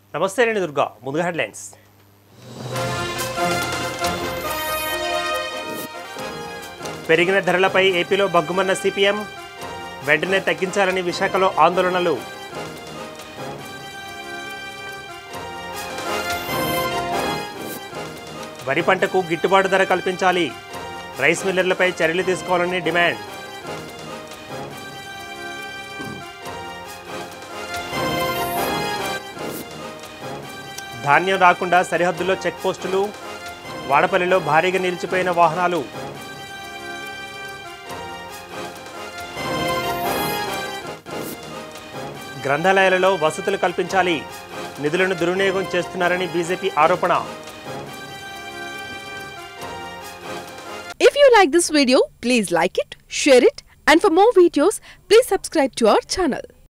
నమస్తే నేను దుర్గా ముందుగా హెడ్లైన్స్ పెరిగిన ధరలపై ఏపీలో బగ్గుమన్న సిపిఎం వెంటనే తగ్గించాలని విశాఖలో ఆందోళనలు వరి పంటకు గిట్టుబాటు ధర కల్పించాలి రైస్ మిల్లర్లపై చర్యలు తీసుకోవాలని డిమాండ్ ధాన్యం రాకుండా సరిహద్దుల్లో చెక్ పోస్టులు వాడపల్లిలో భారీగా నిలిచిపోయిన వాహనాలు గ్రంథాలయాలలో వసతులు కల్పించాలి నిధులను దుర్వినియోగం చేస్తున్నారని బీజేపీ ఆరోపణ If you like this video, please like it, share it, and for more videos, please subscribe to our channel.